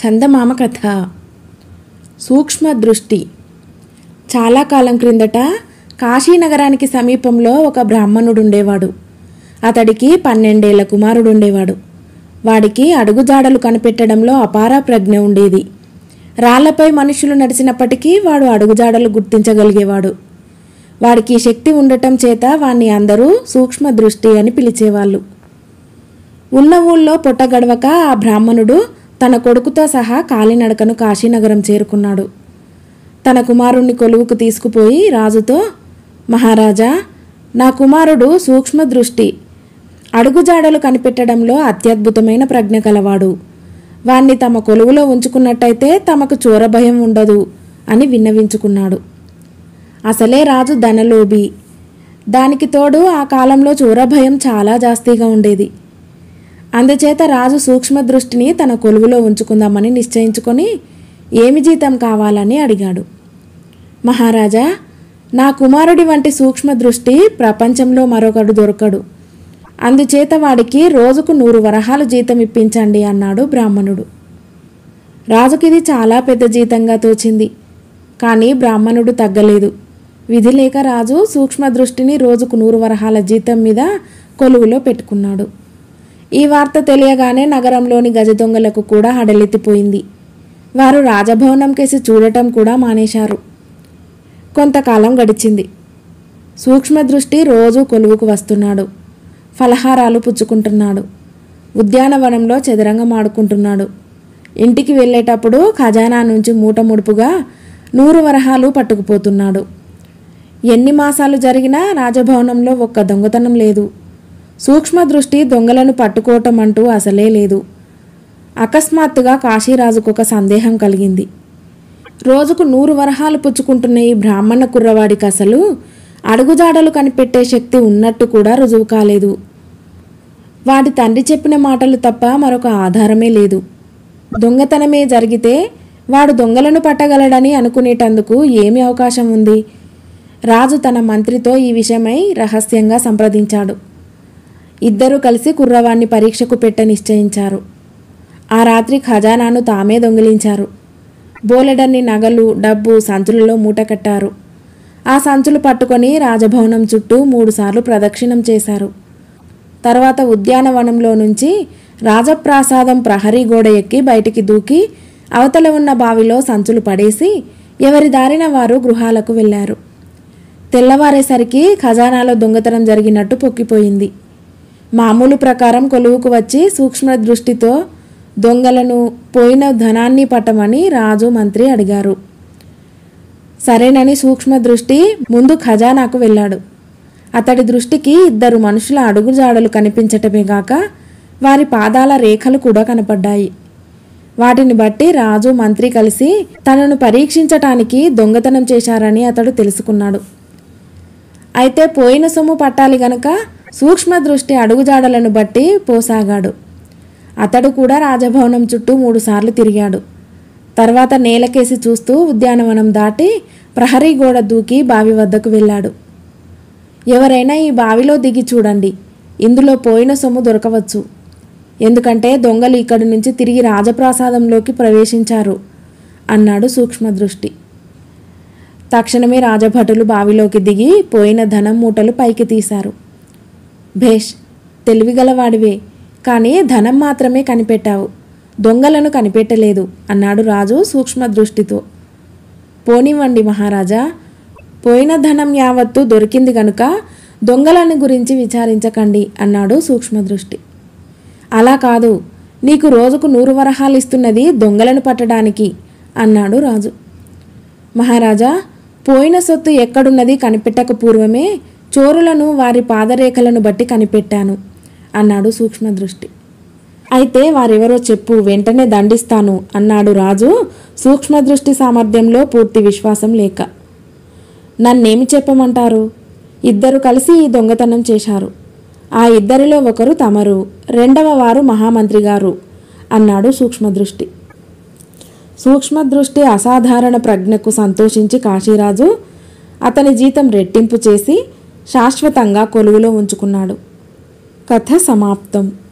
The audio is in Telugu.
చందమామ కథ సూక్ష్మ దృష్టి చాలా కాలం క్రిందట కాశీనగరానికి సమీపంలో ఒక బ్రాహ్మణుడు ఉండేవాడు అతడికి పన్నెండేళ్ల కుమారుడు ఉండేవాడు వాడికి అడుగుజాడలు కనిపెట్టడంలో అపార ప్రజ్ఞ ఉండేది రాళ్లపై మనుషులు నడిచినప్పటికీ వాడు అడుగుజాడలు గుర్తించగలిగేవాడు వాడికి శక్తి ఉండటం చేత వాణ్ణి అందరూ సూక్ష్మ దృష్టి అని పిలిచేవాళ్ళు ఉన్న ఊళ్ళో పొట్టగడవక ఆ బ్రాహ్మణుడు తన కొడుకుతో సహా కాలినడకను కాశీనగరం చేరుకున్నాడు తన కుమారుణ్ణి కొలువుకు తీసుకుపోయి రాజుతో మహారాజా నా కుమారుడు సూక్ష్మ దృష్టి అడుగుజాడలు కనిపెట్టడంలో అత్యద్భుతమైన ప్రజ్ఞ కలవాడు వాణ్ణి తమ కొలువులో ఉంచుకున్నట్టయితే తమకు చోరభయం ఉండదు అని విన్నవించుకున్నాడు అసలే రాజు ధనలోభి దానికి తోడు ఆ కాలంలో చోరభయం చాలా జాస్తిగా ఉండేది అందుచేత రాజు సూక్ష్మ దృష్టిని తన కొలువులో ఉంచుకుందామని నిశ్చయించుకొని ఏమి జీతం కావాలని అడిగాడు మహారాజా నా కుమారుడి వంటి సూక్ష్మ దృష్టి ప్రపంచంలో మరొకడు దొరకడు అందుచేత వాడికి రోజుకు నూరు వరహాలు జీతం ఇప్పించండి అన్నాడు బ్రాహ్మణుడు రాజుకిది చాలా పెద్ద జీతంగా తోచింది కానీ బ్రాహ్మణుడు తగ్గలేదు విధి లేక రాజు సూక్ష్మ దృష్టిని రోజుకు నూరు వరహాల జీతం మీద కొలువులో పెట్టుకున్నాడు ఈ వార్త తెలియగానే నగరంలోని గజ దొంగలకు కూడా హడలెత్తిపోయింది వారు రాజభవనం కేసి చూడటం కూడా మానేశారు కొంతకాలం గడిచింది సూక్ష్మ దృష్టి రోజు కొలువుకు వస్తున్నాడు ఫలహారాలు పుచ్చుకుంటున్నాడు ఉద్యానవనంలో చదరంగం ఆడుకుంటున్నాడు ఇంటికి వెళ్ళేటప్పుడు ఖజానా నుంచి మూట ముడుపుగా నూరు వరహాలు పట్టుకుపోతున్నాడు ఎన్ని మాసాలు జరిగినా రాజభవనంలో ఒక్క దొంగతనం లేదు సూక్ష్మ దృష్టి దొంగలను పట్టుకోవటం అంటూ అసలే లేదు అకస్మాత్తుగా కాశీరాజుకు ఒక సందేహం కలిగింది రోజుకు నూరు వరహాలు పుచ్చుకుంటున్న ఈ బ్రాహ్మణ కుర్రవాడికి అసలు అడుగుజాడలు కనిపెట్టే శక్తి ఉన్నట్టు కూడా రుజువు కాలేదు వాడి తండ్రి చెప్పిన మాటలు తప్ప మరొక ఆధారమే లేదు దొంగతనమే జరిగితే వాడు దొంగలను పట్టగలడని అనుకునేటందుకు ఏమి అవకాశం ఉంది రాజు తన మంత్రితో ఈ విషయమై రహస్యంగా సంప్రదించాడు ఇద్దరూ కలిసి కుర్రవాణ్ణి పరీక్షకు పెట్ట నిశ్చయించారు ఆ రాత్రి ఖజానాను తామే దొంగిలించారు బోలెడన్ని నగలు డబ్బు సంచులలో మూటకట్టారు ఆ సంచులు పట్టుకొని రాజభవనం చుట్టూ మూడుసార్లు ప్రదక్షిణం చేశారు తర్వాత ఉద్యానవనంలో నుంచి రాజప్రాసాదం ప్రహరీ గోడ ఎక్కి బయటికి దూకి అవతల ఉన్న బావిలో సంచులు పడేసి ఎవరి దారిన వారు గృహాలకు వెళ్ళారు తెల్లవారేసరికి ఖజానాలో దొంగతనం జరిగినట్టు పొక్కిపోయింది మామూలు ప్రకారం కొలువుకు వచ్చి సూక్ష్మ దృష్టితో దొంగలను పోయిన ధనాన్ని పట్టమని రాజు మంత్రి అడిగారు సరేనని సూక్ష్మ దృష్టి ముందు ఖజానాకు వెళ్ళాడు అతడి దృష్టికి ఇద్దరు మనుషుల అడుగుజాడలు కనిపించటమే గాక వారి పాదాల రేఖలు కూడా కనపడ్డాయి వాటిని బట్టి రాజు మంత్రి కలిసి తనను పరీక్షించటానికి దొంగతనం చేశారని అతడు తెలుసుకున్నాడు అయితే పోయిన సొమ్ము పట్టాలి గనక సూక్ష్మ దృష్టి అడుగుజాడలను బట్టి పోసాగాడు అతడు కూడా రాజభవనం చుట్టూ మూడుసార్లు తిరిగాడు తర్వాత నేలకేసి చూస్తూ ఉద్యానవనం దాటి ప్రహరీ గోడ దూకి బావి వద్దకు వెళ్ళాడు ఎవరైనా ఈ బావిలో దిగి చూడండి ఇందులో పోయిన సొమ్ము దొరకవచ్చు ఎందుకంటే దొంగలు ఇక్కడి నుంచి తిరిగి రాజప్రాసాదంలోకి ప్రవేశించారు అన్నాడు సూక్ష్మదృష్టి తక్షణమే రాజభటులు బావిలోకి దిగి పోయిన ధనం మూటలు పైకి తీశారు భేష్ తెలివిగలవాడివే కానీ ధనం మాత్రమే కనిపెట్టావు దొంగలను కనిపెట్టలేదు అన్నాడు రాజు సూక్ష్మ దృష్టితో పోనివ్వండి మహారాజా పోయిన ధనం యావత్తు దొరికింది గనుక దొంగలని గురించి విచారించకండి అన్నాడు సూక్ష్మదృష్టి అలా కాదు నీకు రోజుకు నూరు వరహాలు ఇస్తున్నది దొంగలను పట్టడానికి అన్నాడు రాజు మహారాజా పోయిన సొత్తు ఎక్కడున్నది కనిపెట్టక పూర్వమే చోరులను వారి పాదరేఖలను బట్టి కనిపెట్టాను అన్నాడు సూక్ష్మదృష్టి అయితే వారెవరో చెప్పు వెంటనే దండిస్తాను అన్నాడు రాజు సూక్ష్మదృష్టి సామర్థ్యంలో పూర్తి విశ్వాసం లేక నన్నేమి చెప్పమంటారు ఇద్దరు కలిసి ఈ దొంగతనం చేశారు ఆ ఇద్దరిలో ఒకరు తమరు రెండవ వారు మహామంత్రి గారు అన్నాడు సూక్ష్మదృష్టి సూక్ష్మదృష్టి అసాధారణ ప్రజ్ఞకు సంతోషించి కాశీరాజు అతని జీతం రెట్టింపు చేసి శాశ్వతంగా కొలువులో ఉంచుకున్నాడు కథ సమాప్తం